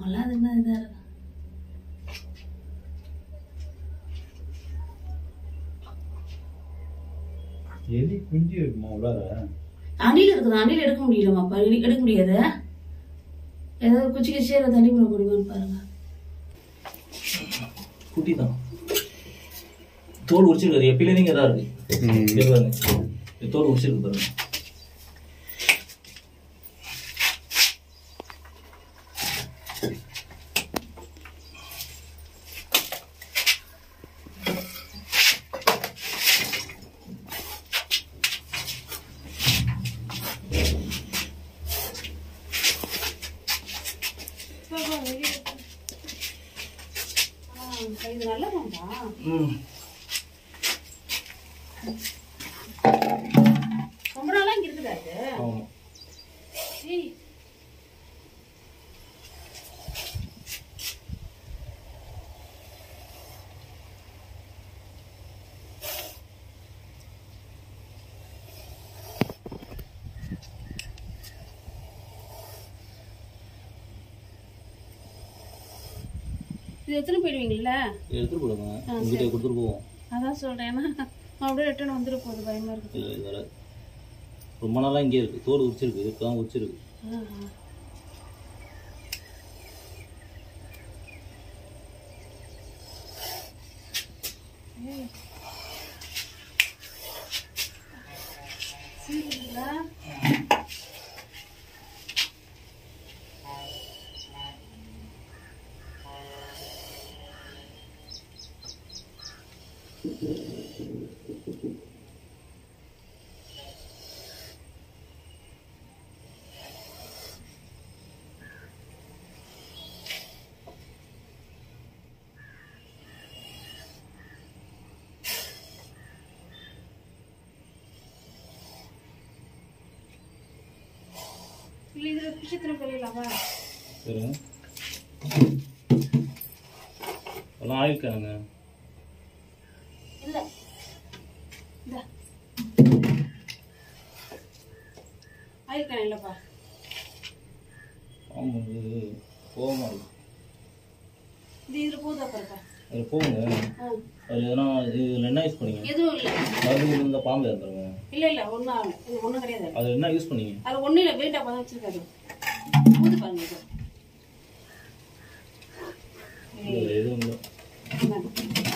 அப்பெல்லாம் அது என்ன இதா இருக்கும் எலி குஞ்சு இருக்குமா உள்ளார அணில் இருக்குது அணில் எடுக்க முடியலமாப்பா அணில் எடுக்க முடியாது ஏதாவது குச்சி குச்சி அதை தள்ளி பண்ண முடியுமான்னு பாருங்க குட்டி தான் தோல் உரிச்சிருக்காது எப்பிலேருந்து இதாக இருக்கு இது பாருங்க இது தோல் உரிச்சிருக்கு பாருங்க இது நல்ல பாம்பா ம் ரொம்ப நாளா இங்க இருக்குதா இது ஆமாம் ஏய், இது எத்தனை போயிடுவீங்கல்ல எடுத்துட்டு போடுங்க உங்ககிட்ட கொடுத்துட்டு போவோம் அதான் சொல்றேன் ஏன்னா அப்படியே ரிட்டர்ன் வந்துட போகுது பயமா இருக்கு இல்லை இது வராது ரொம்ப நாளாக இங்கே இருக்குது தோல் உரிச்சிருக்கு இப்போ தான் உரிச்சிருக்கு ஆஹா. ஏய். சீக்கிரம்டா. இல்ல இதுல பிடிச்சத்துல போயிடலாமா சரிங்க அதெல்லாம் ஆயிருக்கானுங்க இல்ல இந்த ஆயிருக்கேன் இல்லப்பா ஆமாம் இது கோவமாக இருக்கு இது இதுல போதா பாருப்பா அது போங்க ஆ. அது எதனா இதில் என்ன யூஸ் பண்ணீங்க எதுவும் இல்ல மருந்து இருந்தால் பாம்பு இறந்துருங்க இல்ல இல்ல ஒண்ணும் ஆகல இது ஒண்ணும் கிடையாது அது என்ன யூஸ் பண்ணீங்க அது ஒண்ணும் இல்ல வெயிட் அப்பதான் வச்சிருக்காரு ஊது பாருங்க இது இல்லை எதுவும் இல்லை இந்தாங்க.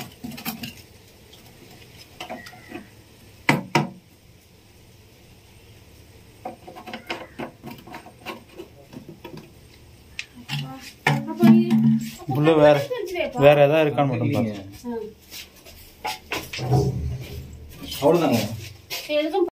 அப்பா, இது- அப்பா, உள்ள வேற வச்சிருப்பா. வேற ஏதாவது இருக்கான்னு மட்டும் பாருங்க ஆ. அவ்வளோதாங்க எதுக்கும்